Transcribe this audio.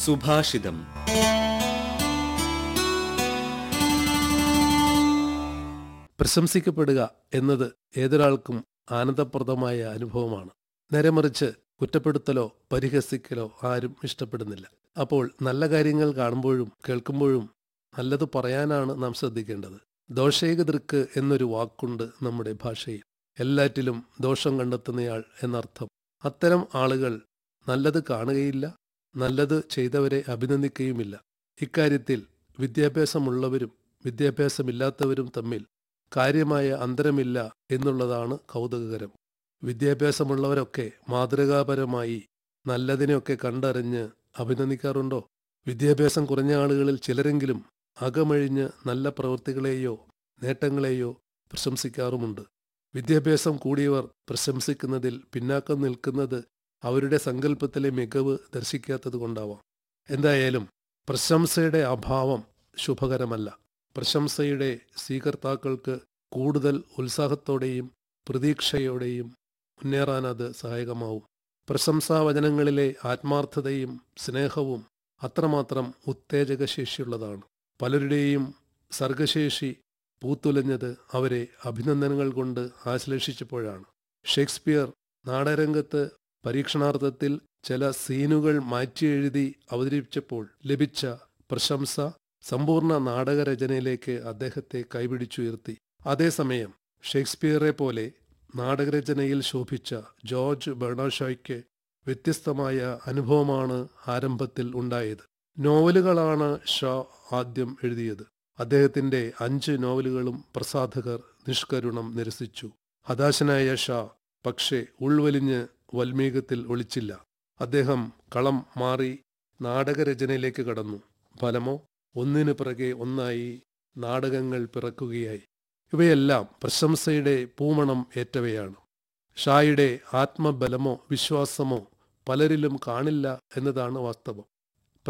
സുഭാഷിതം പ്രശംസിക്കപ്പെടുക എന്നത് ഏതൊരാൾക്കും ആനന്ദപ്രദമായ അനുഭവമാണ് നേരെമറിച്ച് കുറ്റപ്പെടുത്തലോ പരിഹസിക്കലോ ആരും ഇഷ്ടപ്പെടുന്നില്ല അപ്പോൾ നല്ല കാര്യങ്ങൾ കാണുമ്പോഴും കേൾക്കുമ്പോഴും നല്ലത് പറയാനാണ് നാം ശ്രദ്ധിക്കേണ്ടത് ദോഷേകദൃക്ക് എന്നൊരു വാക്കുണ്ട് നമ്മുടെ ഭാഷയിൽ എല്ലാറ്റിലും ദോഷം കണ്ടെത്തുന്നയാൾ എന്നർത്ഥം അത്തരം ആളുകൾ നല്ലത് കാണുകയില്ല നല്ലത് ചെയ്തവരെ അഭിനന്ദിക്കുകയുമില്ല ഇക്കാര്യത്തിൽ വിദ്യാഭ്യാസമുള്ളവരും വിദ്യാഭ്യാസമില്ലാത്തവരും തമ്മിൽ കാര്യമായ അന്തരമില്ല എന്നുള്ളതാണ് കൗതുകകരം വിദ്യാഭ്യാസമുള്ളവരൊക്കെ മാതൃകാപരമായി നല്ലതിനെയൊക്കെ കണ്ടറിഞ്ഞ് അഭിനന്ദിക്കാറുണ്ടോ വിദ്യാഭ്യാസം കുറഞ്ഞ ആളുകളിൽ ചിലരെങ്കിലും അകമഴിഞ്ഞ് നല്ല പ്രവൃത്തികളെയോ നേട്ടങ്ങളെയോ പ്രശംസിക്കാറുമുണ്ട് വിദ്യാഭ്യാസം കൂടിയവർ പ്രശംസിക്കുന്നതിൽ പിന്നാക്കം നിൽക്കുന്നത് അവരുടെ സങ്കല്പത്തിലെ മികവ് ദർശിക്കാത്തതുകൊണ്ടാവാം എന്തായാലും പ്രശംസയുടെ അഭാവം ശുഭകരമല്ല പ്രശംസയുടെ സ്വീകർത്താക്കൾക്ക് കൂടുതൽ ഉത്സാഹത്തോടെയും പ്രതീക്ഷയോടെയും മുന്നേറാൻ അത് സഹായകമാവും പ്രശംസാവചനങ്ങളിലെ ആത്മാർത്ഥതയും സ്നേഹവും അത്രമാത്രം ഉത്തേജകശേഷിയുള്ളതാണ് പലരുടെയും സർഗശേഷി പൂത്തുലഞ്ഞത് അവരെ അഭിനന്ദനങ്ങൾ കൊണ്ട് ആശ്ലേഷിച്ചപ്പോഴാണ് ഷേക്സ്പിയർ നാടകരംഗത്ത് പരീക്ഷണാർത്ഥത്തിൽ ചില സീനുകൾ മാറ്റിയെഴുതി അവതരിപ്പിച്ചപ്പോൾ ലഭിച്ച പ്രശംസ സമ്പൂർണ്ണ നാടകരചനയിലേക്ക് അദ്ദേഹത്തെ കൈപിടിച്ചുയർത്തി അതേസമയം ഷേക്സ്പിയറെ പോലെ നാടകരചനയിൽ ശോഭിച്ച ജോർജ് ബെർണാഷോയ്ക്ക് വ്യത്യസ്തമായ അനുഭവമാണ് ആരംഭത്തിൽ ഉണ്ടായത് നോവലുകളാണ് ഷോ ആദ്യം എഴുതിയത് അദ്ദേഹത്തിന്റെ അഞ്ച് നോവലുകളും പ്രസാധകർ നിഷ്കരുണം നിരസിച്ചു ഹതാശനായ ഷാ പക്ഷേ ഉൾവലിഞ്ഞ് വൽമീകത്തിൽ ഒളിച്ചില്ല അദ്ദേഹം കളം മാറി നാടകരചനയിലേക്ക് കടന്നു ഫലമോ ഒന്നിനു പിറകെ ഒന്നായി നാടകങ്ങൾ പിറക്കുകയായി ഇവയെല്ലാം പ്രശംസയുടെ പൂമണം ഏറ്റവയാണ് ഷായുടെ ആത്മബലമോ വിശ്വാസമോ പലരിലും കാണില്ല എന്നതാണ് വാസ്തവം